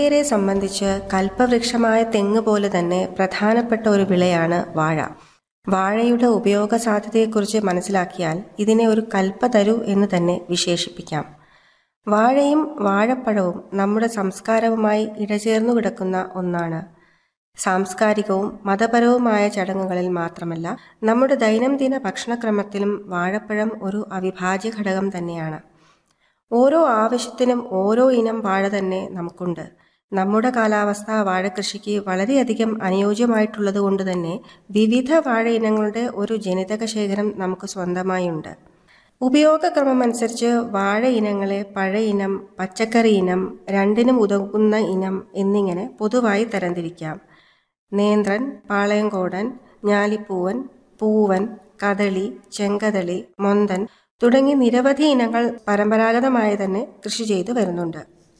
കേരളീയരെ സംബന്ധിച്ച് കൽപ്പവൃക്ഷമായ തെങ്ങ് പോലെ തന്നെ പ്രധാനപ്പെട്ട ഒരു വിളയാണ് വാഴ വാഴയുടെ ഉപയോഗ സാധ്യതയെക്കുറിച്ച് മനസ്സിലാക്കിയാൽ ഇതിനെ ഒരു കൽപ്പതരു എന്ന് തന്നെ വിശേഷിപ്പിക്കാം വാഴയും വാഴപ്പഴവും നമ്മുടെ സംസ്കാരവുമായി ഇഴചേർന്നു കിടക്കുന്ന ഒന്നാണ് സാംസ്കാരികവും മതപരവുമായ ചടങ്ങുകളിൽ മാത്രമല്ല നമ്മുടെ ദൈനംദിന ഭക്ഷണക്രമത്തിലും വാഴപ്പഴം ഒരു അവിഭാജ്യ ഘടകം തന്നെയാണ് ഓരോ ആവശ്യത്തിനും ഓരോ ഇനം വാഴ തന്നെ നമുക്കുണ്ട് നമ്മുടെ കാലാവസ്ഥ വാഴകൃഷിക്ക് വളരെയധികം അനുയോജ്യമായിട്ടുള്ളത് കൊണ്ട് തന്നെ വിവിധ വാഴ ഇനങ്ങളുടെ ഒരു ജനിതക ശേഖരം നമുക്ക് സ്വന്തമായി ഉണ്ട് ഉപയോഗക്രമം അനുസരിച്ച് വാഴ ഇനങ്ങളെ പഴ ഇനം പച്ചക്കറി ഇനം രണ്ടിനും ഉതകുന്ന ഇനം എന്നിങ്ങനെ പൊതുവായി തരംതിരിക്കാം നേന്ത്രൻ പാളയംകോടൻ ഞാലിപ്പൂവൻ പൂവൻ കദളി ചെങ്കദളി മൊന്തൻ തുടങ്ങി നിരവധി ഇനങ്ങൾ പരമ്പരാഗതമായി തന്നെ കൃഷി ചെയ്തു വരുന്നുണ്ട്